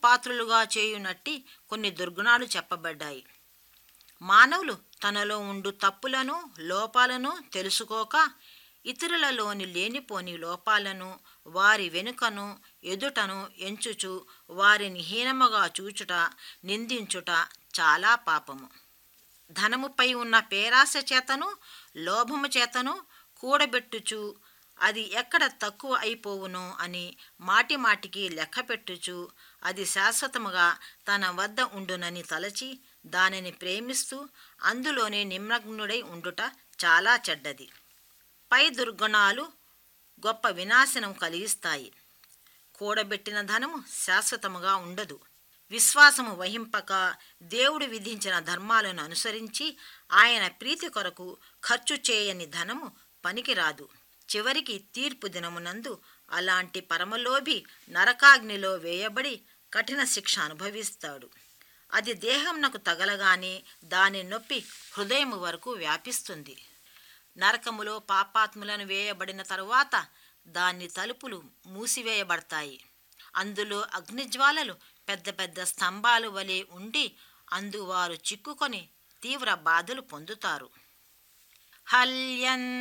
పాత్రులుగా చేయునట్టి కొన్ని దుర్గుణాలు చెప్పబడ్డాయి మానవులు తనలో ఉండు తప్పులను లోపాలను తెలుసుకోక ఇతరులలోని లేనిపోని లోపాలను వారి వెనుకను ఎదుటను ఎంచుచు వారిని హీనముగా చూచుట నిందించుట చాలా పాపము ధనముపై ఉన్న పేరాశ చేతను లోభము చేతను కూడబెట్టుచు అది ఎక్కడ తక్కువ అయిపోవునో అని మాటి మాటికి లెక్క పెట్టుచు అది శాశ్వతముగా తన వద్ద ఉండునని తలచి దానిని ప్రేమిస్తూ అందులోనే నిమగ్నుడై ఉండుట చాలా చెడ్డది పై దుర్గుణాలు గొప్ప వినాశనం కలిగిస్తాయి కూడబెట్టిన ధనము శాశ్వతముగా ఉండదు విశ్వాసము వహింపక దేవుడు విధించిన ధర్మాలను అనుసరించి ఆయన ప్రీతి కొరకు ఖర్చు చేయని ధనము పనికిరాదు చివరికి తీర్పు దినమునందు అలాంటి పరమలోభి నరకాగ్నిలో వేయబడి కఠిన శిక్ష అనుభవిస్తాడు అది దేహంనకు తగలగానే దాని నొప్పి హృదయము వరకు వ్యాపిస్తుంది నరకములో పాపాత్ములను వేయబడిన తరువాత దాని తలుపులు మూసివేయబడతాయి అందులో అగ్నిజ్వాలలు పెద్ద పెద్ద స్తంభాలు వలె ఉండి అందువారు చిక్కుకొని తీవ్ర బాధలు పొందుతారు హల్యన్